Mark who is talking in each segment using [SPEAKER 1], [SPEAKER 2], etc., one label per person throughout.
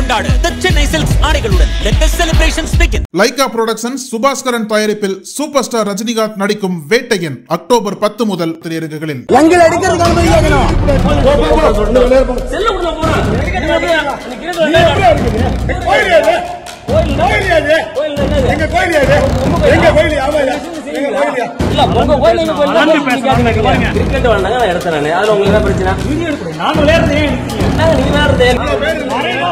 [SPEAKER 1] கொண்டாட The Chennai Silks ஆடைகளுடன் let the celebrations begin
[SPEAKER 2] Lyca productions Subaskaran தயாரிப்பில் சூப்பர் ஸ்டார் ரஜினிகாந்த் நடிக்கும் வேட்டையன் அக்டோபர் பத்து முதல் திரையரங்குகளில்
[SPEAKER 3] எங்களை எடுக்கிறது அனுமதி கேட்கணும்
[SPEAKER 4] கிரிக்கெட் வந்தாங்க நான் எடுத்தேன் நானு. அதுல உங்களுக்கு என்ன பிரச்சனை நாங்க நீங்க விளையாடுறது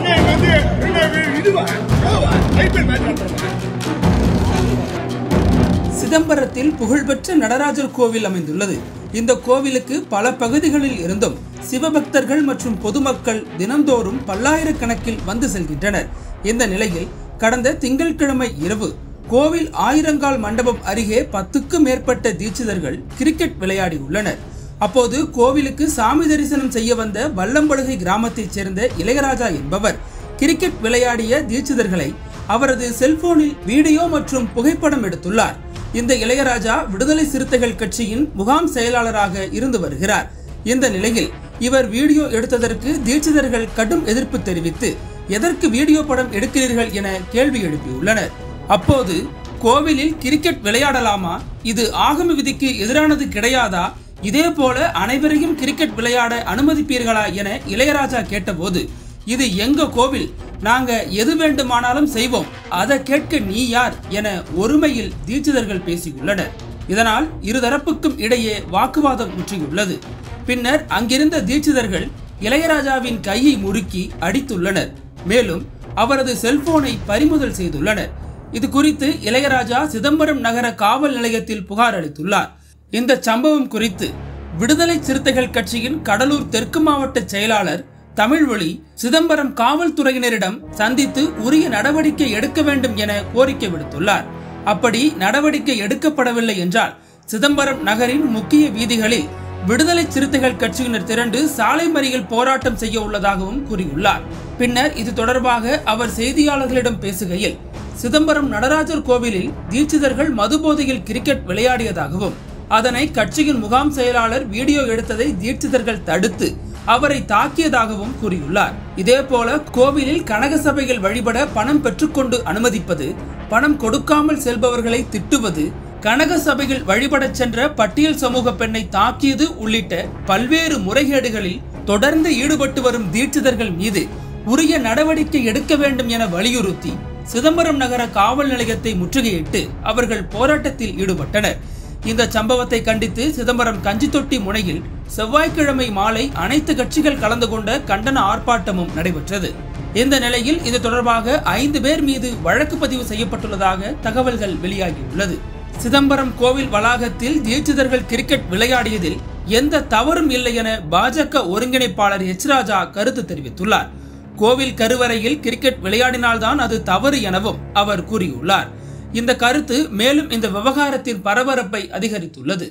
[SPEAKER 5] சிதம்பரத்தில் புகழ்பெற்ற நடராஜர் கோவில் அமைந்துள்ளது இந்த கோவிலுக்கு பல பகுதிகளில் இருந்தும் சிவபக்தர்கள் மற்றும் பொதுமக்கள் தினந்தோறும் பல்லாயிரக்கணக்கில் வந்து செல்கின்றனர் இந்த நிலையில் கடந்த திங்கட்கிழமை இரவு கோவில் ஆயிரங்கால் மண்டபம் அருகே பத்துக்கும் மேற்பட்ட தீட்சிதர்கள் கிரிக்கெட் விளையாடியுள்ளனர் அப்போது கோவிலுக்கு சாமி தரிசனம் செய்ய வந்த வல்லம்படுகை கிராமத்தைச் சேர்ந்த இளையராஜா என்பவர் கிரிக்கெட் விளையாடிய தீட்சிதர்களை அவரது செல்போனில் வீடியோ மற்றும் புகைப்படம் எடுத்துள்ளார் இந்த இளையராஜா விடுதலை சிறுத்தைகள் கட்சியின் முகாம் செயலாளராக இருந்து வருகிறார் இந்த நிலையில் இவர் வீடியோ எடுத்ததற்கு தீட்சிதர்கள் கடும் எதிர்ப்பு தெரிவித்து எதற்கு வீடியோ படம் எடுக்கிறீர்கள் என கேள்வி எழுப்பியுள்ளனர் அப்போது கோவிலில் கிரிக்கெட் விளையாடலாமா இது ஆகம விதிக்கு எதிரானது கிடையாதா இதே போல அனைவரையும் கிரிக்கெட் விளையாட அனுமதிப்பீர்களா என இளையராஜா கேட்டபோது இது எங்க கோவில் நாங்க எது வேண்டுமானாலும் செய்வோம் அதை கேட்க நீ யார் என ஒருமையில் தீட்சிதர்கள் பேசியுள்ளனர் இதனால் இருதரப்புக்கும் இடையே வாக்குவாதம் முற்றியுள்ளது பின்னர் அங்கிருந்த தீட்சிதர்கள் இளையராஜாவின் கையை முறுக்கி அடித்துள்ளனர் மேலும் அவரது செல்போனை பறிமுதல் செய்துள்ளனர் இது குறித்து இளையராஜா சிதம்பரம் நகர காவல் நிலையத்தில் புகார் அளித்துள்ளார் இந்த சம்பவம் குறித்து விடுதலை சிறுத்தைகள் கட்சியின் கடலூர் தெற்கு மாவட்ட செயலாளர் தமிழ்வழி சிதம்பரம் காவல்துறையினரிடம் சந்தித்து உரிய நடவடிக்கை எடுக்க வேண்டும் என கோரிக்கை விடுத்துள்ளார் அப்படி நடவடிக்கை எடுக்கப்படவில்லை என்றால் சிதம்பரம் நகரின் முக்கிய வீதிகளில் விடுதலை சிறுத்தைகள் கட்சியினர் திரண்டு சாலை மறியல் போராட்டம் செய்ய உள்ளதாகவும் கூறியுள்ளார் பின்னர் இது தொடர்பாக அவர் செய்தியாளர்களிடம் பேசுகையில் சிதம்பரம் நடராஜர் கோவிலில் தீட்சிதர்கள் மதுபோதையில் கிரிக்கெட் விளையாடியதாகவும் அதனை கட்சியின் முகாம் செயலாளர் வீடியோ எடுத்ததை தீட்சிதர்கள் தடுத்து அவரை தாக்கியதாகவும் கூறியுள்ளார் இதேபோல கோவிலில் கனக சபையில் வழிபட பணம் பெற்றுக்கொண்டு அனுமதிப்பது பணம் கொடுக்காமல் செல்பவர்களை திட்டுவது கனக சபையில் வழிபடச் சென்ற பட்டியல் சமூக பெண்ணை தாக்கியது உள்ளிட்ட பல்வேறு முறைகேடுகளில் தொடர்ந்து ஈடுபட்டு வரும் தீட்சிதர்கள் மீது உரிய நடவடிக்கை எடுக்க வேண்டும் என வலியுறுத்தி சிதம்பரம் நகர காவல் நிலையத்தை முற்றுகையிட்டு அவர்கள் போராட்டத்தில் ஈடுபட்டனர் இந்த சம்பவத்தை கண்டித்து சிதம்பரம் கஞ்சித்தொட்டி முனையில் செவ்வாய்க்கிழமை மாலை அனைத்து கட்சிகள் கலந்து கொண்ட கண்டன ஆர்ப்பாட்டமும் நடைபெற்றது இந்த நிலையில் இது தொடர்பாக ஐந்து பேர் மீது வழக்கு பதிவு செய்யப்பட்டுள்ளதாக தகவல்கள் வெளியாகியுள்ளது சிதம்பரம் கோவில் வளாகத்தில் தீட்சிதர்கள் கிரிக்கெட் விளையாடியதில் எந்த தவறும் இல்லை என பாஜக ஒருங்கிணைப்பாளர் எச் ராஜா கருத்து தெரிவித்துள்ளார் கோவில் கருவறையில் கிரிக்கெட் விளையாடினால்தான் அது தவறு எனவும் அவர் கூறியுள்ளார் இந்த கருத்து மேலும் இந்த விவகாரத்தின் பரபரப்பை அதிகரித்துள்ளது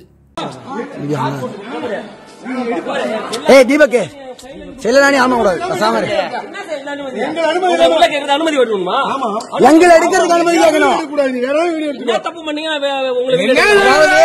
[SPEAKER 3] ஏய் தீபக் செல்லலானே ஆமா கூடாது பேசாம இரு.
[SPEAKER 4] உள்ள கேக்குறது அனுமதி வேணுமா
[SPEAKER 3] எங்களை எடுக்கிறதுக்கு அனுமதி கேட்கணும்
[SPEAKER 4] என்ன தப்பு பண்ணீங்க வே- வே- உங்களுக்கு வீடு
[SPEAKER 3] அதாவது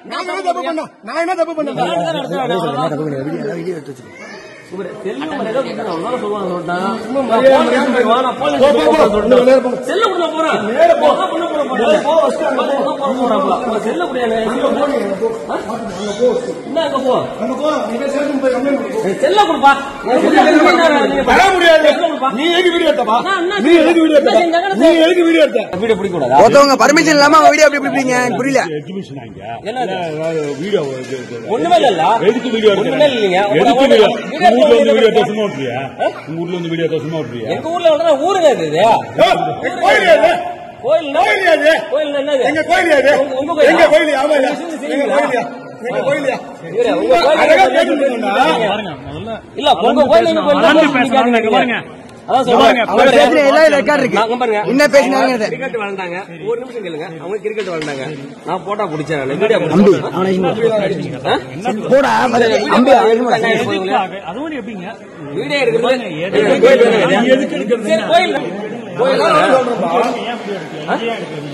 [SPEAKER 4] இவரு செல்லு மேல ஏதோ கேக்குறான். அவனால சொல்லுவான் சொல்லிட்டான். நான் போன் எடுத்து போய் வா, நான் போன் எடுத்து போய் போறேன் சொல்லிட்டான். செல்ல கூட நான் போறேன். போ, அதான் பண்ண போறேன் போறேன். போ, first போ, போ, போ, போறாப்ல. உங்க செல்ல கூட எனக்கு செல்ல கூட. ஆ? என்ன அங்க போ? ஏய், செல்ல கொடுப்பா. என் செல்ல கொடுப்பா. நீங்க
[SPEAKER 6] வர முடியாது
[SPEAKER 4] செல்ல கொடுப்பா.
[SPEAKER 6] நீ எதுக்கு வீடியோ எடுத்தப்பா
[SPEAKER 4] நான் என்ன
[SPEAKER 6] நீ எதுக்கு வீடியோ எடுத்த
[SPEAKER 4] என்ன செஞ்சாங்கன்னு
[SPEAKER 6] நீ எதுக்கு வீடியோ எடுத்த
[SPEAKER 4] வீடியோ பிடிக்க கூடாதா
[SPEAKER 3] ஒருத்தவங்க பர்மிஷன் இல்லாம அவங்க வீடியோ எப்படி பிடிப்பீங்க எனக்கு புரியல
[SPEAKER 6] எக்ஸிபிஷன் ஆங்க
[SPEAKER 4] என்னது?
[SPEAKER 6] வீடியோ
[SPEAKER 4] ஒண்ணுமே இல்ல
[SPEAKER 6] எதுக்கு வீடியோ
[SPEAKER 4] ஒண்ணுமே இல்லைங்க
[SPEAKER 6] எதுக்கு
[SPEAKER 4] உங்க
[SPEAKER 6] வீடியோ
[SPEAKER 4] வீடியோ
[SPEAKER 6] உங்க ஊர்ல வந்து வீடியோ
[SPEAKER 4] எடுத்து
[SPEAKER 6] சும்மா விட்டுறியா உங்க ஊர்ல வந்து வீடியோ சும்மா விட்டுறியா
[SPEAKER 4] எங்க ஊர்ல வந்து ஊருங்க இது இது.
[SPEAKER 6] கோயில் எது?
[SPEAKER 4] கோயில்
[SPEAKER 6] கோயில் எது?
[SPEAKER 4] கோயில் என்னது
[SPEAKER 6] எங்க கோயில் எது?
[SPEAKER 4] உங்க- உங்க கோயிலா?
[SPEAKER 6] எங்க கோயில் ஆமா இல்ல
[SPEAKER 4] நீங்க
[SPEAKER 6] எங்க
[SPEAKER 4] செய்வீங்களா?
[SPEAKER 6] கோயிலியா எங்க கோயிலியா
[SPEAKER 4] இவரு, உங்க கோயில்
[SPEAKER 6] அழகா
[SPEAKER 4] நீங்க
[SPEAKER 6] பேசணும்னா,
[SPEAKER 4] இல்ல உங்க கோயில் நீங்க போய்
[SPEAKER 7] வளர்ந்து
[SPEAKER 4] நீங்க
[SPEAKER 7] பேசணும்,
[SPEAKER 4] கேக்குறீங்க.
[SPEAKER 7] பாருங்க.
[SPEAKER 4] அதான் சொல்றேன்.
[SPEAKER 3] அவர் பேசுற எல்லாம் ரெக்கார்ட் இருக்கு
[SPEAKER 4] நாங்க பாருங்க.
[SPEAKER 3] என்ன பேசினாங்க
[SPEAKER 4] கிரிக்கெட் விளையாண்டாங்க ஒரு நிமிஷம் கேளுங்க அவங்க கிரிக்கெட் விளையாண்டாங்க நான் போட்டா பிடிச்சேன் நான் வீடியோ
[SPEAKER 3] அம்பி அவனை போடா அம்பி
[SPEAKER 7] அதுவும் எப்படிங்க
[SPEAKER 4] வீடியோ எடுக்கிறது
[SPEAKER 7] பாருங்க, எது-
[SPEAKER 4] ஏய், கோயில் தானே இது?
[SPEAKER 6] நீ எதுக்கு எடுக்கிறது
[SPEAKER 4] சரி, கோயில் கோயில்
[SPEAKER 7] ஏன் வீடியோ எடுக்கல? ஏன் வீடியோ எடுக்கல?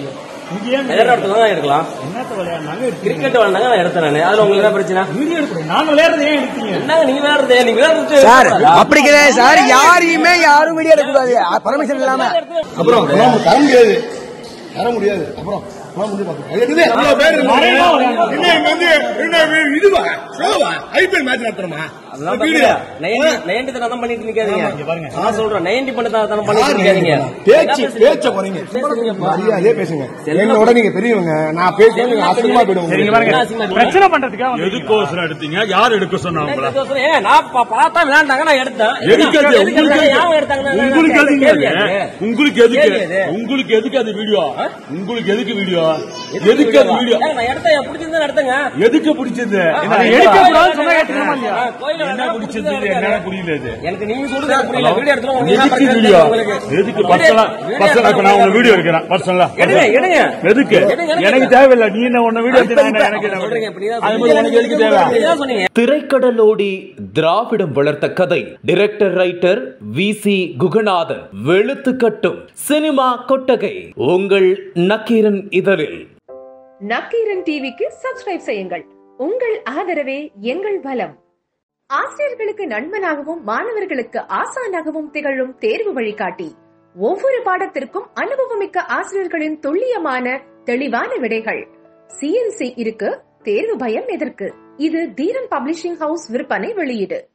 [SPEAKER 7] இங்க ஏன்
[SPEAKER 4] வேற இடத்துல தான் எடுக்கலாம்
[SPEAKER 7] என்னத்த விளையாடுனாங்க எடுத்தீங்க
[SPEAKER 4] கிரிக்கெட் விளையாண்டாங்க நான் எடுத்தேன் நானு அதுல உங்களுக்கு என்ன பிரச்சனை
[SPEAKER 7] வீடியோ எடுக்கிறேன் நான் விளையாடுறது ஏன் எடுத்தீங்க
[SPEAKER 4] என்னங்க நீங்க விளையாடுறது நீங்க விளையாடுறது
[SPEAKER 3] சார் அப்படி கிடையாது சார் யாரையுமே யாரும் வீடியோ எடுக்கக்கூடாது பர்மிஷன் இல்லாம
[SPEAKER 6] அப்புறம் அப்புறம் தர முடியாது தர முடியாது அப்புறம் அப்புறம் முடிஞ்சு பார்ப்போம். அது என்னது? அவ்வளவு பேர் இருந்தாங்க. இன்னும் இங்க வந்து இன்னும் இதுவா ஷோவா ஐபிஎல் மேட்ச் நடத்துறோமா
[SPEAKER 4] அதெல்லாம்
[SPEAKER 6] வீடியோ.
[SPEAKER 4] நைன்டி நைன்டி தனம் பண்ணிட்டு நிக்காதீங்க
[SPEAKER 7] இங்க பாருங்க.
[SPEAKER 4] நான் சொல்றேன் நைன்டி பண்ண தனம் பண்ணிட்டு
[SPEAKER 6] யார்
[SPEAKER 4] நிக்காதீங்க
[SPEAKER 6] பேச்சு பேச்ச குறைங்க மரியாதையே பேசுங்க என்னோட நீங்க பெரியவங்க நான் பேசுறேன் நீங்க அசிங்கமா
[SPEAKER 7] சரிங்க
[SPEAKER 6] போயிடுவோம்
[SPEAKER 7] பாருங்க பிரச்சனை பண்றதுக்காக வந்து
[SPEAKER 8] எதுக்கோசரம் எடுத்தீங்க யார் எடுக்க சொன்னாங்க உங்களை?
[SPEAKER 4] ஏங்க, நான் பா- பார்த்தா விளையாண்டாங்க நான் எடுத்தேன்
[SPEAKER 8] எதுக்கு அது?
[SPEAKER 4] எதுக்கு
[SPEAKER 8] உங்களுக்கு
[SPEAKER 4] எடுத்தாங்க?
[SPEAKER 8] எதுக்கு?
[SPEAKER 4] ஏன் எடுத்தாங்கன்னா
[SPEAKER 8] உங்களுக்கு
[SPEAKER 4] நான்
[SPEAKER 8] எதுக்கு
[SPEAKER 4] கேள்வி
[SPEAKER 8] அது?
[SPEAKER 4] அது.
[SPEAKER 8] உங்களுக்கு எதுக்கு
[SPEAKER 4] கேள்வி அது.
[SPEAKER 8] உங்களுக்கு எதுக்கு அது வீடியோ உங்களுக்கு எதுக்கு வீடியோ
[SPEAKER 4] எதுக்கு
[SPEAKER 8] எதுக்கு அது வீடியோ
[SPEAKER 4] ஏங்க, நான் எடுத்தேன் என் பிடிச்சிருந்தா எடுத்தேங்க
[SPEAKER 8] எதுக்கு பிடிச்சது
[SPEAKER 7] அதை எடுக்க கூடாதுன்னு சொன்னா கேட்டுக்கணுமா இல்லையா
[SPEAKER 4] ஆ, கோயில்ல
[SPEAKER 8] என்ன
[SPEAKER 4] வேணா
[SPEAKER 8] பிடிச்சது
[SPEAKER 4] பிடிச்சிருந்தா
[SPEAKER 8] என்ன
[SPEAKER 4] எடுத்தாங்க.
[SPEAKER 8] புரியல இது
[SPEAKER 4] எனக்கு நீங்க சொல்றது எனக்கு புரியல வீடியோ எடுத்துட்டு உங்களுக்கு என்ன
[SPEAKER 8] எதுக்கு
[SPEAKER 4] பிரச்சனை
[SPEAKER 8] வீடியோ
[SPEAKER 4] உங்களுக்கு?
[SPEAKER 8] எதுக்கு
[SPEAKER 4] வீடியோ-
[SPEAKER 8] பர்சனலா
[SPEAKER 4] வீடியோ
[SPEAKER 8] பர்சனலா இப்ப நான் உங்க
[SPEAKER 4] எடுத்து
[SPEAKER 8] வீடியோ எடுக்கிறேன் பர்சனலா
[SPEAKER 4] எடுங்க எடுங்க
[SPEAKER 8] எதுக்கு
[SPEAKER 4] எடுங்க, எடுங்க.
[SPEAKER 8] எனக்கு தேவையில்லை நீ என்ன உன்ன வீடியோ எடுத்து நான் என்ன- எனக்கு என்ன
[SPEAKER 4] சொல்றீங்க இப்ப நீதான்
[SPEAKER 8] அது மாதிரி உனக்கு எதுக்கு தேவை
[SPEAKER 4] நீதான் சொன்னீங்க
[SPEAKER 9] திரைக்கடலோடி திராவிடம் வளர்த்த கதை director writer V C Kuganathan வெளுத்து கட்டும் சினிமா கொட்டகை உங்கள் நக்கீரன் இதழில்
[SPEAKER 10] நக்கீரன் டிவிக்கு சப்ஸ்கிரைப் செய்யுங்கள் உங்கள் ஆதரவே எங்கள் பலம் ஆசிரியர்களுக்கு நண்பனாகவும் மாணவர்களுக்கு ஆசானாகவும் திகழும் தேர்வு வழிகாட்டி ஒவ்வொரு பாடத்திற்கும் அனுபவமிக்க ஆசிரியர்களின் துல்லியமான தெளிவான விடைகள் சிஎன்சி இருக்கு தேர்வு பயம் எதற்கு இது தீரன் பப்ளிஷிங் ஹவுஸ் விற்பனை வெளியீடு